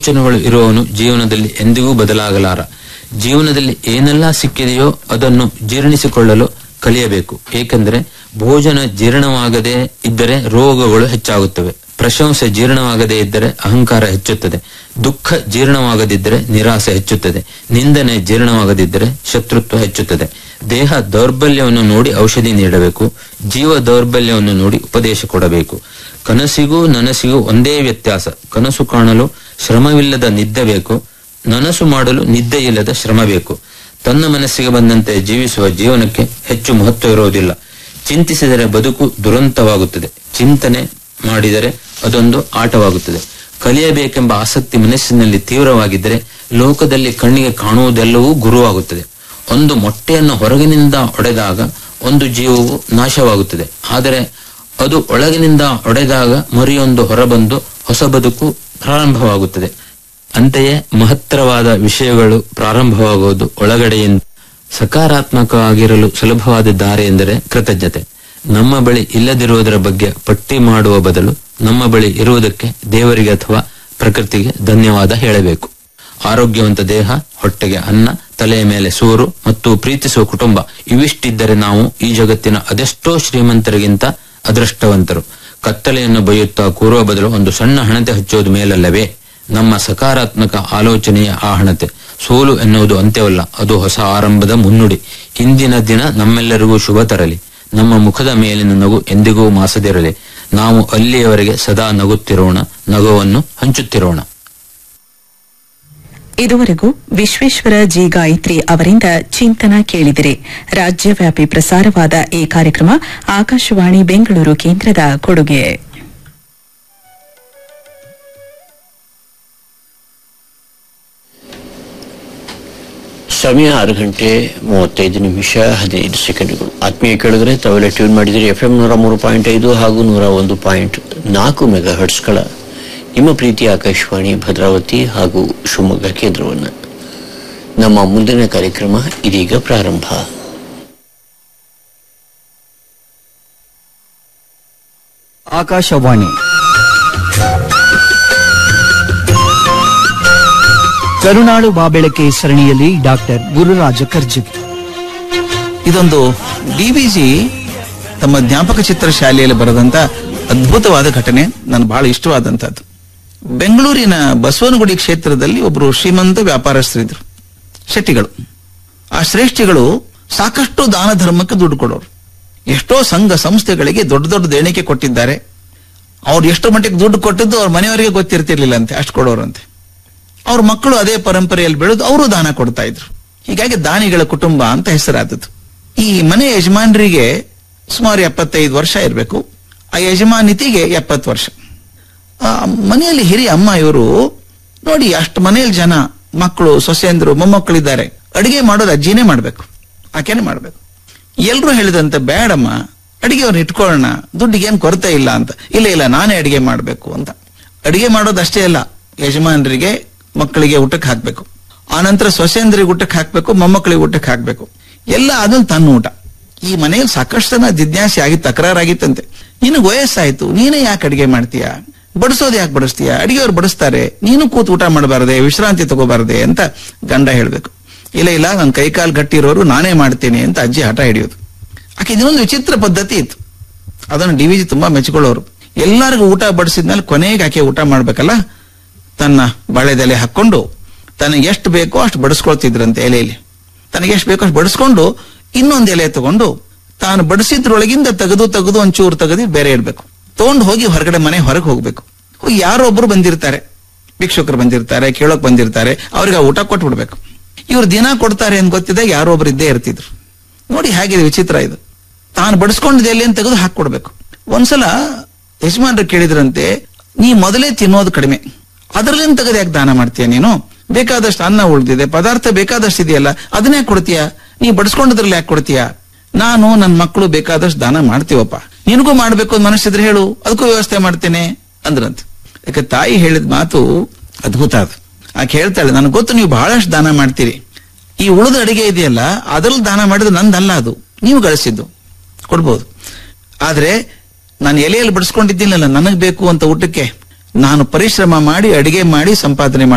ಆಲೋಚನೆಗಳು ಇರುವವನು ಜೀವನದಲ್ಲಿ ಎಂದಿಗೂ ಬದಲಾಗಲಾರ ಜೀವನದಲ್ಲಿ ಏನೆಲ್ಲ ಸಿಕ್ಕಿದೆಯೋ ಅದನ್ನು ಜೀರ್ಣಿಸಿಕೊಳ್ಳಲು ಕಲಿಯಬೇಕು ಏಕೆಂದರೆ ಭೋಜನ ಜೀರ್ಣವಾಗದೇ ಇದ್ದರೆ ರೋಗಗಳು ಹೆಚ್ಚಾಗುತ್ತವೆ ಪ್ರಶಂಸೆ ಜೀರ್ಣವಾಗದೇ ಇದ್ದರೆ ಅಹಂಕಾರ ಹೆಚ್ಚುತ್ತದೆ ದುಃಖ ಜೀರ್ಣವಾಗದಿದ್ದರೆ ನಿರಾಸೆ ಹೆಚ್ಚುತ್ತದೆ ನಿಂದನೆ ಜೀರ್ಣವಾಗದಿದ್ದರೆ ಶತ್ರುತ್ವ ಹೆಚ್ಚುತ್ತದೆ ದೇಹ ದೌರ್ಬಲ್ಯವನ್ನು ನೋಡಿ ಔಷಧಿ ನೀಡಬೇಕು ಜೀವ ದೌರ್ಬಲ್ಯವನ್ನು ನೋಡಿ ಉಪದೇಶ ಕೊಡಬೇಕು ಕನಸಿಗೂ ನನಸಿಗೂ ಒಂದೇ ವ್ಯತ್ಯಾಸ ಕನಸು ಕಾಣಲು ಶ್ರಮವಿಲ್ಲದ ನಿದ್ದೆ ಬೇಕು ನನಸು ಮಾಡಲು ನಿದ್ದೆ ಇಲ್ಲದ ಶ್ರಮ ಬೇಕು ತನ್ನ ಮನಸ್ಸಿಗೆ ಬಂದಂತೆ ಜೀವಿಸುವ ಜೀವನಕ್ಕೆ ಹೆಚ್ಚು ಮಹತ್ವ ಇರುವುದಿಲ್ಲ ಚಿಂತಿಸಿದರೆ ಬದುಕು ದುರಂತವಾಗುತ್ತದೆ ಚಿಂತನೆ ಮಾಡಿದರೆ ಅದೊಂದು ಆಟವಾಗುತ್ತದೆ ಕಲಿಯಬೇಕೆಂಬ ಆಸಕ್ತಿ ಮನಸ್ಸಿನಲ್ಲಿ ತೀವ್ರವಾಗಿದ್ದರೆ ಲೋಕದಲ್ಲಿ ಕಣ್ಣಿಗೆ ಕಾಣುವುದೆಲ್ಲವೂ ಗುರುವಾಗುತ್ತದೆ ಒಂದು ಮೊಟ್ಟೆಯನ್ನು ಹೊರಗಿನಿಂದ ಒಡೆದಾಗ ಒಂದು ಜೀವವು ನಾಶವಾಗುತ್ತದೆ ಆದರೆ ಅದು ಒಳಗಿನಿಂದ ಒಡೆದಾಗ ಮರಿಯೊಂದು ಹೊರಬಂದು ಹೊಸ ಬದುಕು ಪ್ರಾರಂಭವಾಗುತ್ತದೆ ಅಂತೆಯೇ ಮಹತ್ತರವಾದ ವಿಷಯಗಳು ಪ್ರಾರಂಭವಾಗುವುದು ಒಳಗಡೆಯಿಂದ ಸಕಾರಾತ್ಮಕವಾಗಿರಲು ಸುಲಭವಾದ ದಾರಿ ಎಂದರೆ ಕೃತಜ್ಞತೆ ನಮ್ಮ ಬಳಿ ಇಲ್ಲದಿರುವುದರ ಬಗ್ಗೆ ಪಟ್ಟಿ ಮಾಡುವ ಬದಲು ನಮ್ಮ ಬಳಿ ಇರುವುದಕ್ಕೆ ದೇವರಿಗೆ ಅಥವಾ ಪ್ರಕೃತಿಗೆ ಧನ್ಯವಾದ ಹೇಳಬೇಕು ಆರೋಗ್ಯವಂತ ದೇಹ ಹೊಟ್ಟೆಗೆ ಅನ್ನ ತಲೆಯ ಮೇಲೆ ಸೂರು ಮತ್ತು ಪ್ರೀತಿಸುವ ಕುಟುಂಬ ಇವಿಷ್ಟಿದ್ದರೆ ನಾವು ಈ ಜಗತ್ತಿನ ಅದೆಷ್ಟೋ ಶ್ರೀಮಂತರಿಗಿಂತ ಅದೃಷ್ಟವಂತರು ಕತ್ತಲೆಯನ್ನು ಬೈಯುತ್ತಾ ಕೂರುವ ಬದಲು ಒಂದು ಸಣ್ಣ ಹಣತೆ ಹಚ್ಚುವುದು ಮೇಲಲ್ಲವೇ ನಮ್ಮ ಸಕಾರಾತ್ಮಕ ಆಲೋಚನೆಯ ಆ ಹಣತೆ ಸೋಲು ಎನ್ನುವುದು ಅಂತ್ಯವಲ್ಲ ಅದು ಹೊಸ ಆರಂಭದ ಮುನ್ನುಡಿ ಇಂದಿನ ದಿನ ನಮ್ಮೆಲ್ಲರಿಗೂ ಶುಭ ತರಲಿ ನಮ್ಮ ಮುಖದ ಮೇಲಿನ ನಗು ಎಂದಿಗೂ ಮಾಸದಿರಲಿ ನಾವು ಅಲ್ಲಿಯವರೆಗೆ ಸದಾ ನಗುತ್ತಿರೋಣ ನಗುವನ್ನು ಹಂಚುತ್ತಿರೋಣ ಇದುವರೆಗೂ ವಿಶ್ವೇಶ್ವರ ಜಿ ಗಾಯತ್ರಿ ಅವರಿಂದ ಚಿಂತನ ಕೇಳಿದಿರಿ ರಾಜ್ಯವ್ಯಾಪಿ ಪ್ರಸಾರವಾದ ಈ ಕಾರ್ಯಕ್ರಮ ಆಕಾಶವಾಣಿ ಬೆಂಗಳೂರು ಕೇಂದ್ರದ ಕೊಡುಗೆ ಸಮಯ ಆರು ಗಂಟೆ ಮೂವತ್ತೈದು ನಿಮಿಷ ಹದಿನೈದು ಸೆಕೆಂಡ್ಗಳು ಆತ್ಮೀಯ ಕೇಳಿದ್ರೆ ತಾವೆಲ್ಲ ಟ್ಯೂನ್ ಮಾಡಿದಿರಿ ಎಫ್ ಎಂ ನೂರ ಮೂರು ಪಾಯಿಂಟ್ ಐದು ಹಾಗೂ ನೂರ ಒಂದು ಪಾಯಿಂಟ್ ನಾಲ್ಕು ಮೆಗಾ ಹರ್ಟ್ಸ್ಗಳ ನಿಮ್ಮ ಪ್ರೀತಿ ಆಕಾಶವಾಣಿ ಭದ್ರಾವತಿ ಹಾಗೂ ಶಿವಮೊಗ್ಗ ಕೇಂದ್ರವನ್ನು ನಮ್ಮ ಮುಂದಿನ ಕಾರ್ಯಕ್ರಮ ಇದೀಗ ಪ್ರಾರಂಭ ಆಕಾಶವಾಣಿ ಕರುಣಾಳು ಬಾಬೆಳಕೆ ಸರಣಿಯಲ್ಲಿ ಡಾಕ್ಟರ್ ಗುರುರಾಜ ಕರ್ಜಗಿ ಇದೊಂದು ಡಿವಿಜಿ ತಮ್ಮ ಜ್ಞಾಪಕ ಚಿತ್ರ ಶಾಲೆಯಲ್ಲಿ ಬರೆದಂತ ಅದ್ಭುತವಾದ ಘಟನೆ ನನಗೆ ಬಹಳ ಇಷ್ಟವಾದಂತದ್ದು ಬೆಂಗಳೂರಿನ ಬಸವನಗುಡಿ ಕ್ಷೇತ್ರದಲ್ಲಿ ಒಬ್ಬರು ಶ್ರೀಮಂತ ವ್ಯಾಪಾರಸ್ಥರಿದ್ರು ಶೆಟ್ಟಿಗಳು ಆ ಶ್ರೇಷ್ಠಿಗಳು ಸಾಕಷ್ಟು ದಾನ ಧರ್ಮಕ್ಕೆ ದುಡ್ಡು ಕೊಡೋರು ಎಷ್ಟೋ ಸಂಘ ಸಂಸ್ಥೆಗಳಿಗೆ ದೊಡ್ಡ ದೊಡ್ಡ ದೇಣಿಗೆ ಕೊಟ್ಟಿದ್ದಾರೆ ಅವ್ರು ಎಷ್ಟು ಮಟ್ಟಿಗೆ ದುಡ್ಡು ಕೊಟ್ಟದ್ದು ಅವ್ರ ಮನೆಯವರಿಗೆ ಗೊತ್ತಿರ್ತಿರ್ಲಿಲ್ಲ ಅಂತೆ ಅಷ್ಟು ಕೊಡೋರಂತೆ ಅವ್ರ ಮಕ್ಕಳು ಅದೇ ಪರಂಪರೆಯಲ್ಲಿ ಬೆಳೆದು ಅವರು ದಾನ ಕೊಡ್ತಾ ಇದ್ರು ಹೀಗಾಗಿ ದಾನಿಗಳ ಕುಟುಂಬ ಅಂತ ಹೆಸರಾದದ್ದು ಈ ಮನೆ ಯಜಮಾನರಿಗೆ ಸುಮಾರು ಎಪ್ಪತ್ತೈದು ವರ್ಷ ಇರಬೇಕು ಆ ಯಜಮಾನಿತಿಗೆ ಎಪ್ಪತ್ತು ವರ್ಷ ಆ ಮನೆಯಲ್ಲಿ ಹಿರಿಯ ಅಮ್ಮ ಇವರು ನೋಡಿ ಅಷ್ಟು ಮನೆಯಲ್ಲಿ ಜನ ಮಕ್ಕಳು ಸೊಸೆಂದ್ರು ಮೊಮ್ಮಕ್ಕಳಿದ್ದಾರೆ ಅಡಿಗೆ ಮಾಡೋದು ಅಜ್ಜಿನೇ ಮಾಡ್ಬೇಕು ಆಕೆನೇ ಮಾಡ್ಬೇಕು ಎಲ್ರು ಹೇಳಿದಂತೆ ಬೇಡಮ್ಮ ಅಡಿಗೆ ಅವ್ರನ್ನ ಇಟ್ಕೊಳ್ಳೋಣ ದುಡ್ಡಿಗೆ ಏನ್ ಕೊರತೆ ಇಲ್ಲ ಅಂತ ಇಲ್ಲ ಇಲ್ಲ ನಾನೇ ಅಡಿಗೆ ಮಾಡ್ಬೇಕು ಅಂತ ಅಡಿಗೆ ಮಾಡೋದು ಅಷ್ಟೇ ಅಲ್ಲ ಯಜಮಾನರಿಗೆ ಮಕ್ಕಳಿಗೆ ಊಟಕ್ಕೆ ಹಾಕ್ಬೇಕು ಆನಂತರ ಸೊಸೆಂದ್ರಿಗೆ ಊಟಕ್ಕೆ ಹಾಕ್ಬೇಕು ಮೊಮ್ಮಕ್ಕಳಿಗೆ ಊಟಕ್ಕೆ ಹಾಕ್ಬೇಕು ಎಲ್ಲ ಆದ್ಮೇಲೆ ತನ್ನ ಊಟ ಈ ಮನೆಯಲ್ಲಿ ಸಾಕಷ್ಟು ಜನ ಜಿಜ್ಞಾಸೆ ಆಗಿ ತಕರಾರಾಗಿತ್ತಂತೆ ನಿನಗೆ ವಯಸ್ಸಾಯ್ತು ನೀನೇ ಯಾಕೆ ಅಡಿಗೆ ಮಾಡ್ತೀಯ ಬಡಿಸೋದು ಯಾಕೆ ಬಡಿಸ್ತೀಯ ಅಡಿಗೆಯವ್ರು ಬಡಿಸ್ತಾರೆ ನೀನು ಕೂತ್ ಊಟ ಮಾಡಬಾರದೆ ವಿಶ್ರಾಂತಿ ತಗೋಬಾರದೆ ಅಂತ ಗಂಡ ಹೇಳ್ಬೇಕು ಇಲ್ಲ ಇಲ್ಲ ನನ್ನ ಕೈಕಾಲು ಗಟ್ಟಿರೋರು ನಾನೇ ಮಾಡ್ತೇನೆ ಅಂತ ಅಜ್ಜಿ ಹಠ ಹಿಡಿಯೋದು ಆಕೆ ಇದೊಂದು ವಿಚಿತ್ರ ಪದ್ಧತಿ ಇತ್ತು ಅದನ್ನು ಡಿ ವಿಜಿ ತುಂಬಾ ಮೆಚ್ಕೊಳ್ಳೋರು ಎಲ್ಲರಿಗೂ ಊಟ ಬಡಿಸಿದ್ಮೇಲೆ ಕೊನೆಗೆ ಆಕೆ ಊಟ ಮಾಡ್ಬೇಕಲ್ಲ ತನ್ನ ಬಾಳೆದೆಲೆ ಹಾಕೊಂಡು ತನಗೆ ಎಷ್ಟು ಬೇಕೋ ಅಷ್ಟು ಬಡಿಸ್ಕೊಳ್ತಿದ್ರಂತೆ ಎಲೆಯಲ್ಲಿ ತನಗೆ ಎಷ್ಟು ಬೇಕೋ ಅಷ್ಟು ಬಡಿಸ್ಕೊಂಡು ಇನ್ನೊಂದು ಎಲೆ ತಗೊಂಡು ತಾನು ಬಡಿಸಿದ್ರೊಳಗಿಂದ ತೆಗೆದು ತೆಗೆದು ಒಂಚೂರು ತೆಗೆದು ಬೇರೆ ಇಡ್ಬೇಕು ತಗೊಂಡು ಹೋಗಿ ಹೊರಗಡೆ ಮನೆ ಹೊರಗೆ ಹೋಗ್ಬೇಕು ಹೋಗಿ ಯಾರೋ ಒಬ್ರು ಬಂದಿರ್ತಾರೆ ಭಿಕ್ಷುಕರು ಬಂದಿರ್ತಾರೆ ಕೇಳೋಕ್ ಬಂದಿರ್ತಾರೆ ಅವ್ರಿಗೆ ಆ ಊಟ ಕೊಟ್ಬಿಡ್ಬೇಕು ಇವ್ರು ದಿನ ಕೊಡ್ತಾರೆ ಅಂತ ಗೊತ್ತಿದ್ದಾಗ ಯಾರೋ ಒಬ್ರು ಇದ್ದೇ ಇರ್ತಿದ್ರು ನೋಡಿ ಹೇಗಿದೆ ವಿಚಿತ್ರ ಇದು ತಾನು ಬಡಿಸ್ಕೊಂಡಿದ್ದ ಎಲೆಯನ್ನು ತೆಗೆದು ಹಾಕೊಡ್ಬೇಕು ಒಂದ್ಸಲ ಯಜಮಾನ್ರು ಕೇಳಿದ್ರಂತೆ ನೀ ಮೊದಲೇ ತಿನ್ನೋದು ಕಡಿಮೆ ಅದರಲ್ಲಿಂದ ತೆಗೆದು ಯಾಕೆ ದಾನ ಮಾಡ್ತೀಯ ನೀನು ಬೇಕಾದಷ್ಟು ಅನ್ನ ಉಳಿದಿದೆ ಪದಾರ್ಥ ಬೇಕಾದಷ್ಟು ಇದೆಯಲ್ಲ ಅದನ್ನೇ ಕೊಡ್ತೀಯ ನೀ ಬಡಿಸ್ಕೊಂಡದ್ರಲ್ಲಿ ಯಾಕೆ ಕೊಡ್ತೀಯ ನಾನು ನನ್ನ ಮಕ್ಕಳು ಬೇಕಾದಷ್ಟು ದಾನ ಮಾಡ್ತೀವಪ್ಪ ನಿನಗೂ ಮಾಡ್ಬೇಕು ಅಂತ ಮನಸ್ಸಿದ್ರೆ ಹೇಳು ಅದಕ್ಕೂ ವ್ಯವಸ್ಥೆ ಮಾಡ್ತೇನೆ ಅಂದ್ರಂತೆ ಯಾಕೆ ತಾಯಿ ಹೇಳಿದ ಮಾತು ಅದ್ಭುತ ಅದು ಆಕೆ ಹೇಳ್ತಾಳೆ ನನಗೆ ಗೊತ್ತು ನೀವು ಬಹಳಷ್ಟು ದಾನ ಮಾಡ್ತೀರಿ ಈ ಉಳಿದ ಅಡಿಗೆ ಇದೆಯಲ್ಲ ಅದ್ರಲ್ಲಿ ದಾನ ಮಾಡಿದ್ರೆ ನಂದಲ್ಲ ಅದು ನೀವು ಗಳಿಸಿದ್ದು ಕೊಡ್ಬೋದು ಆದ್ರೆ ನಾನು ಎಲೆಯಲ್ಲಿ ಬಡಿಸ್ಕೊಂಡಿದ್ದೀನಲ್ಲ ನನಗ್ ಬೇಕು ಅಂತ ಊಟಕ್ಕೆ ನಾನು ಪರಿಶ್ರಮ ಮಾಡಿ ಅಡಿಗೆ ಮಾಡಿ ಸಂಪಾದನೆ